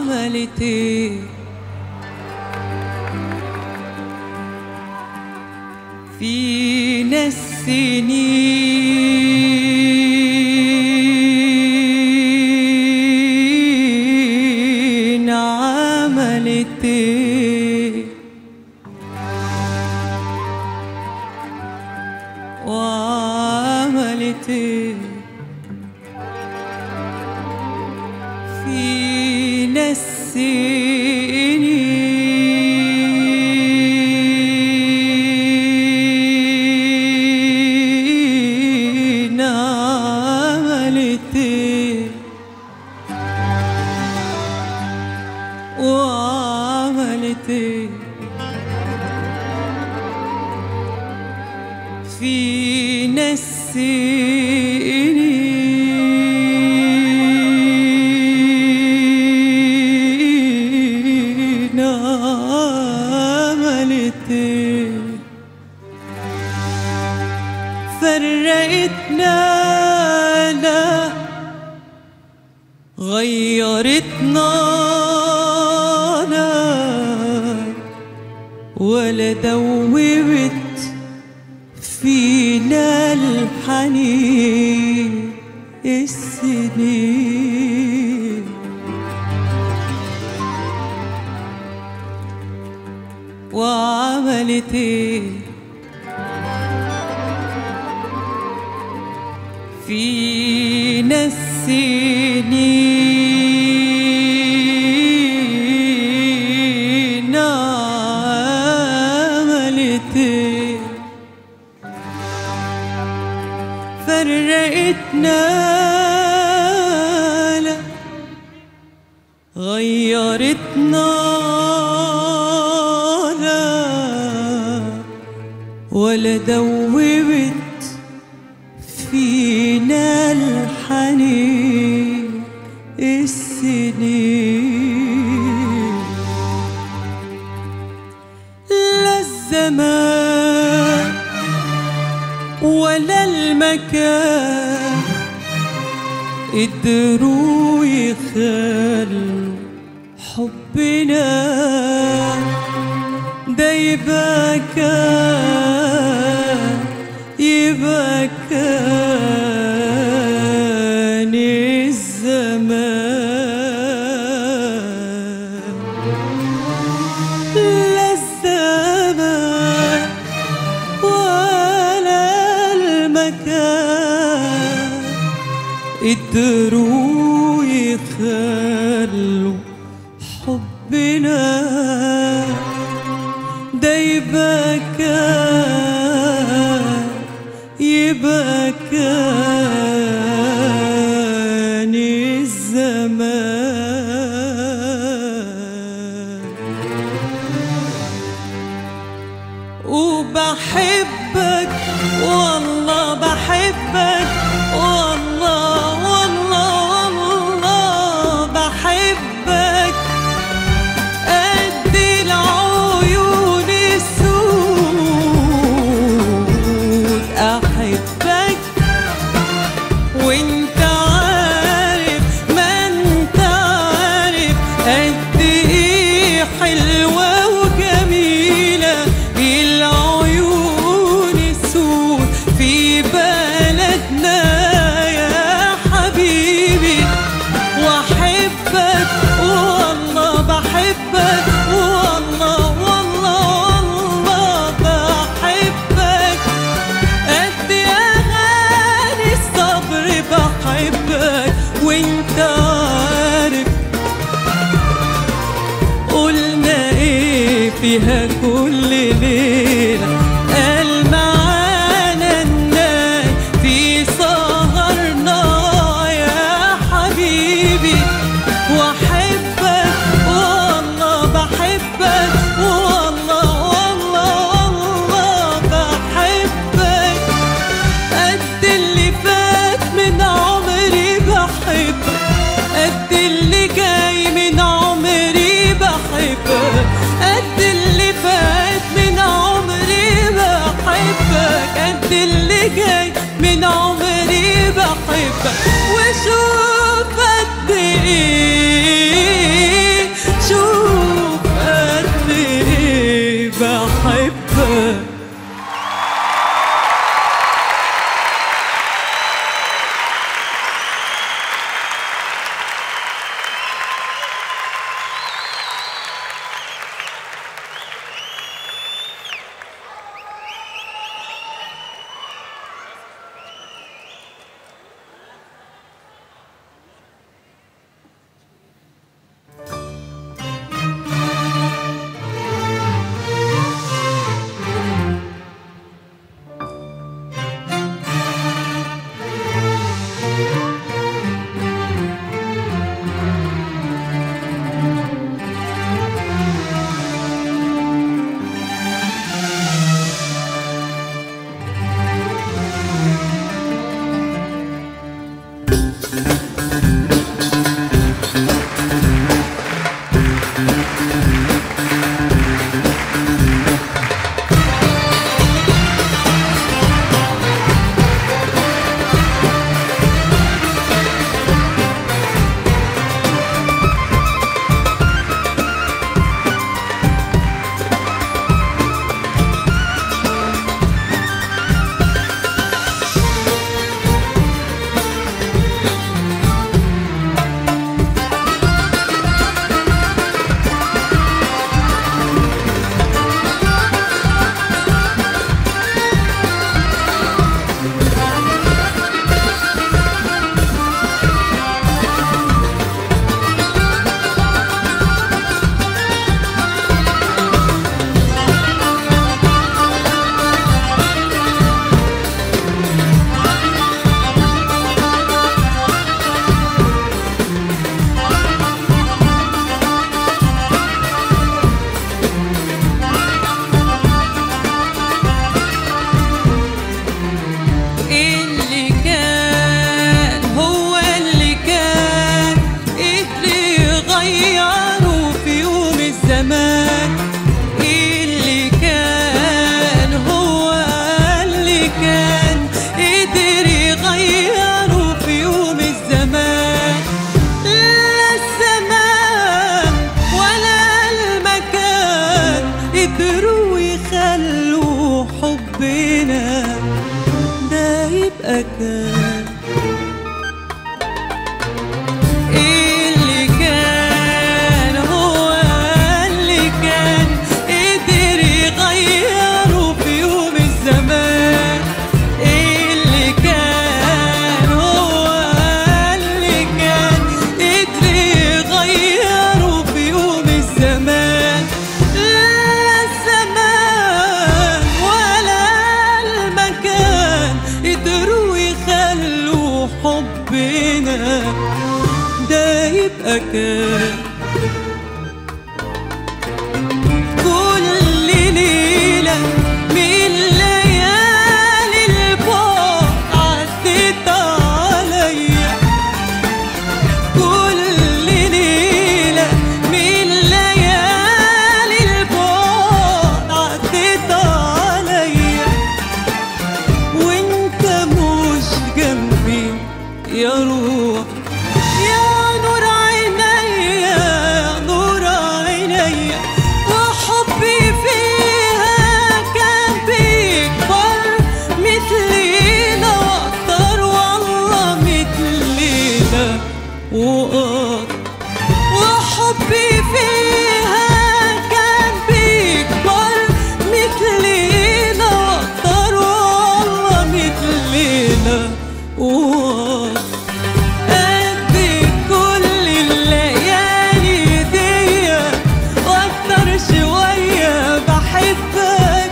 عملت ايه في ناس سنين عملت ايه وعملت ايه في ناس سنين عملت ايه وعملت ايه في ناس سنين عملت ايه فرقتنا لا غيرتنا لا ولا دوبت فينا الحنين السنين وعملت ايه في ناس سنين عملت ايه فرقتنا لا غيرتنا لا ولا دوبت فينا الحنين السنين لا الزمان ولا المكان قدروا يخلوا حبنا ده يبقى كان يبقى كان الزمان لا الزمان ولا المكان قدروا يخلوا حبنا ده يبقى كان يبقى كان الزمان وبحبك والله بحبك والله والله والله بحبك قد العيون السود احبك وانت عارف ما انت عارف قد ايه حلوه وجميله العيون السود في بلدنا يا حبيبي واحبك والله بحبك والله والله والله بحبك قد اغاني الصبر بحبك وانت عارف قلنا ايه فيها كل ليله قال معانا الناي في سهرنا يا حبيبي واحبك والله بحبك والله والله والله بحبك قد اللي فات من عمري بحبك قد اللي جاي من عمري بحبك قد اللي فات من عمري كان اللي كان هو اللي كان قدر يغيره في يوم الزمان اللي كان هو اللي كان قدر يغيره في يوم الزمان لا الزمان ولا المكان قدروا يخلوا حبنا ده يبقى كان كل ليلة من ليالي البعد عدت عليا كل ليلة من ليالي البعد عدت عليا وانت مش جنبي يا روح يا نور عينيا يا نور عينيا وحبي فيها كان بيكبر مثلينا واكتر والله مثلينا واكتر وحبي فيها كان بيكبر مثلينا واكتر والله مثلينا واكتر قد كل الليالي دي واكتر شوية بحبك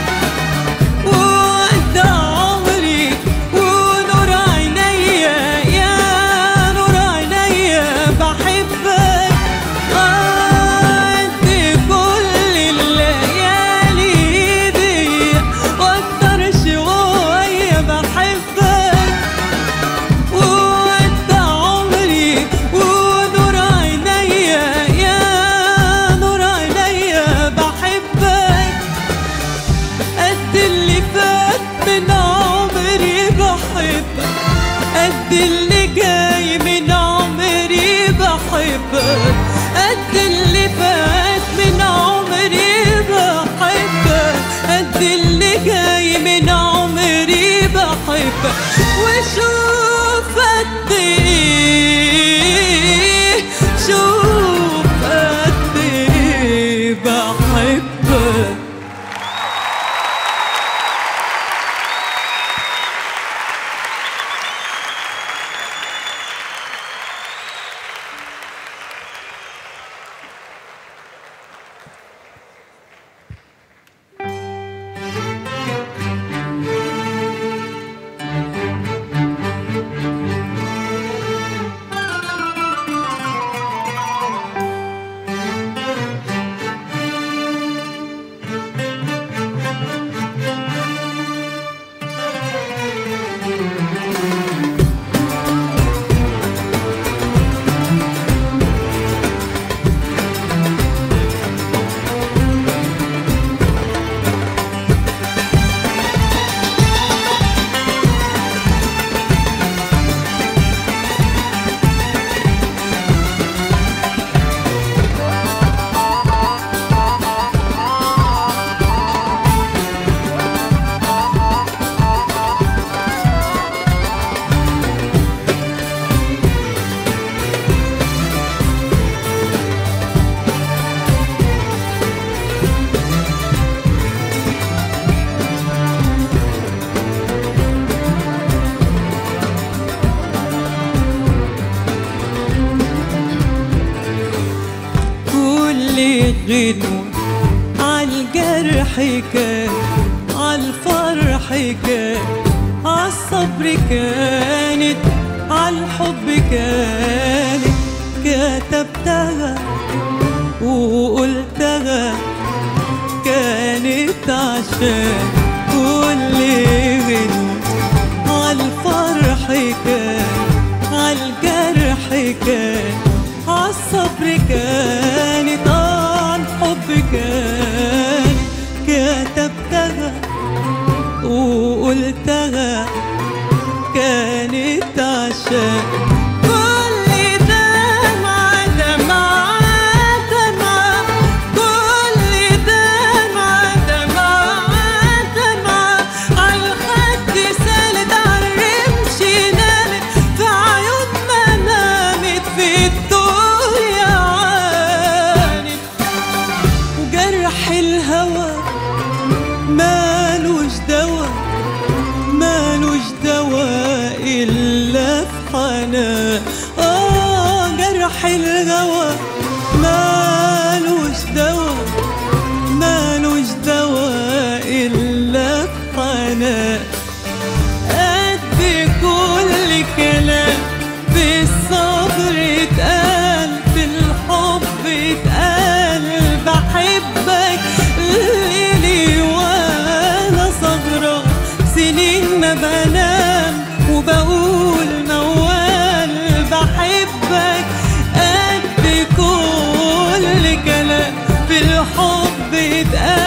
وقت عمري ونور عينيا يا نور عينيا بحبك قد كل الليالي دي واكتر شوية بحبك وانت عمري ونور عينيا يا نور عينيا بحبك قد اللي فات من عمري بحبك قد اللي جاي من عمري بحبك قد اللي فات من عمري بحبك قد اللي جاي من عمري بحبك وشوف قد ايه شوف قد ايه بحبك كل غنوة عالجرح كان عالفرح كان عالصبر كانت عالحب كانت كتبتها وقلتها كانت عشان كل غنوة عالفرح كان عالجرح كان عالصبر كانت عالحب كانت كتبتها وقلتها كانت عشان كل دمعة دمعة دمعة كل دمعة دمعة دمعة عالخد سالت عالرمش الهوى مالوش دوا مالوش دوا إلا الحنان قد كل كلام بالصبر اتقال بالحب اتقال بحبك ليلي وانا صغرى سنين ما بنام وبقول موال بحبك قد كل كلام بالحب اتقال